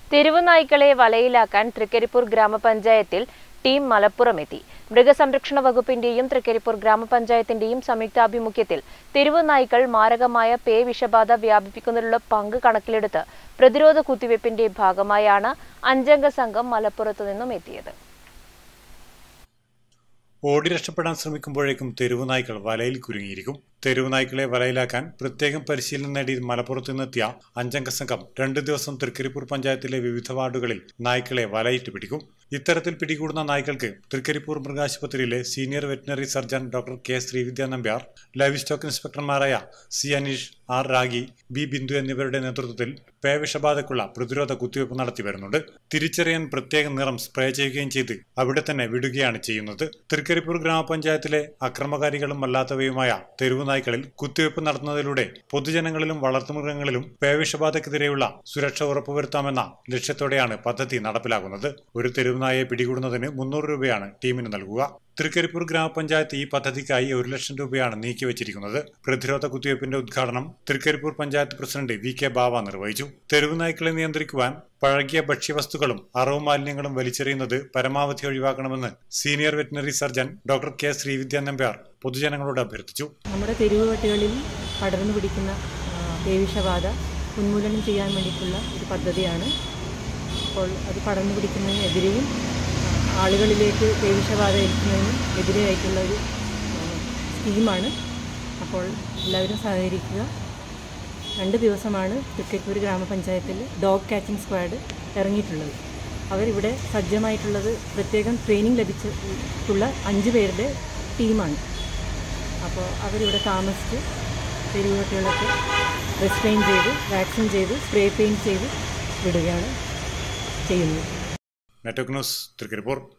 തെരുവ് നായ്ക്കളെ വലയിലാക്കാൻ തൃക്കരിപ്പൂർ ഗ്രാമപഞ്ചായത്തിൽ ടീം മലപ്പുറം എത്തി മൃഗസംരക്ഷണ വകുപ്പിന്റെയും തൃക്കരിപ്പൂർ ഗ്രാമപഞ്ചായത്തിന്റെയും സംയുക്താഭിമുഖ്യത്തിൽ തെരുവ് നായ്ക്കൾ മാരകമായ പേ വിഷബാധ വ്യാപിപ്പിക്കുന്നതിലുള്ള പങ്ക് കണക്കിലെടുത്ത് പ്രതിരോധ കുത്തിവയ്പ്പിന്റെ ഭാഗമായാണ് അഞ്ചംഗ സംഘം മലപ്പുറത്തു നിന്നും എത്തിയത് ഓടി രക്ഷപ്പെടാൻ ശ്രമിക്കുമ്പോഴേക്കും തെരുവ് നായ്ക്കൾ വലയിൽ കുരുങ്ങിയിരിക്കും തെരുവ് നായ്ക്കളെ വലയിലാക്കാൻ പ്രത്യേകം പരിശീലനം നേടി മലപ്പുറത്ത് നിന്നെത്തിയ അഞ്ചംഗ സംഘം രണ്ടു ദിവസം തൃക്കരിപ്പൂർ പഞ്ചായത്തിലെ വിവിധ വാർഡുകളിൽ നായ്ക്കളെ വലയിട്ട് പിടിക്കും ഇത്തരത്തിൽ പിടികൂടുന്ന നായ്ക്കൾക്ക് തൃക്കരിപ്പൂർ മൃഗാശുപത്രിയിലെ senior veterinary surgeon doctor K Sreevidya Nambiar livestock ഇൻസ്പെക്ടർമാരായ C Aneesh R Ragi B Bindu എന്നിവരുടെ നേതൃത്വത്തിൽ പേവിഷബാധക്കുള്ള പ്രതിരോധ കുത്തിവയ്പ് നടത്തി വരുന്നുണ്ട് തിരിച്ചറിയാൻ പ്രത്യേക നിറം സ്പ്രേ ചെയ്യുകയും ചെയ്ത് അവിടെ തന്നെ വിടുകയാണ് ചെയ്യുന്നത് തൃക്കരിപ്പൂർ ഗ്രാമപഞ്ചായത്തിലെ അക്രമകാരികളും അല്ലാത്തവയുമായ തെരുവ് നായ്ക്കളിൽ കുത്തിവയ്പ് നടത്തുന്നതിലൂടെ പൊതുജനങ്ങളിലും വളർത്തുമൃഗങ്ങളിലും പേവിഷബാധക്കെതിരെയുള്ള സുരക്ഷ ഉറപ്പുവരുത്താമെന്ന ലക്ഷ്യത്തോടെയാണ് പദ്ധതി നടപ്പിലാക്കുന്നത് ഒരു തെരുവ് നായയെ പിടികൂടുന്നതിന് മുന്നൂറ് രൂപയാണ് ടീമിന് നൽകുക തൃക്കരിപ്പൂർ ഗ്രാമപഞ്ചായത്ത് ഈ പദ്ധതിക്കായി ഒരു ലക്ഷം രൂപയാണ് നീക്കിവച്ചിരിക്കുന്നത് പ്രതിരോധ കുത്തിവയ്പ്പിന്റെ ഉദ്ഘാടനം Trikaripur panchayat president V K Bava നിർവഹിച്ചു തെരുവ് നായ്ക്കളെ നിയന്ത്രിക്കുവാൻ പഴകിയ ഭക്ഷ്യവസ്തുക്കളും അറവ് മാലിന്യങ്ങളും വലിച്ചെറിയുന്നത് പരമാവധി ഒഴിവാക്കണമെന്ന് senior veterinary surgeon doctor K Sreevidya Nambiar പൊതുജനങ്ങളോട് അഭ്യർത്ഥിച്ചു നമ്മുടെ തെരുവ് പട്ടികളിൽ പടർന്നു പിടിക്കുന്ന ആ, പേവിഷബാധ ഉന്മൂലനം ചെയ്യാൻ വേണ്ടിയിട്ടുള്ള ഒരു പദ്ധതിയാണ് അപ്പോൾ അത് പടർന്നു പിടിക്കുന്നതിനെതിരെയും ആ, ആളുകളിലേക്ക് പേവിഷബാധ എത്തുന്നതിനും എതിരെയായിട്ടുള്ള ഒരു ആ, സ്കീമാണ് അപ്പോൾ എല്ലാവരും സഹകരിക്കുക രണ്ട് ദിവസമാണ് തൃക്കരിപ്പൂർ ഗ്രാമപഞ്ചായത്തിൽ ഡോഗ് കാച്ചിങ് സ്ക്വാഡ് ഇറങ്ങിയിട്ടുള്ളത് അവരിവിടെ സജ്ജമായിട്ടുള്ളത് പ്രത്യേകം ട്രെയിനിങ് ലഭിച്ചിട്ടുള്ള അഞ്ച് പേരുടെ ടീമാണ് അപ്പോൾ അവരിവിടെ താമസിച്ച് തെരുവുകുട്ടികളൊക്കെ റെസ്ട്രെയിൻ ചെയ്ത് വാക്സിൻ ചെയ്ത് സ്പ്രേ പെയിൻറ്റ് ചെയ്ത് വിടുകയാണ് ചെയ്യുന്നത് നെറ്റ്വർക്ക് ന്യൂസ് തൃക്കരിപ്പൂർ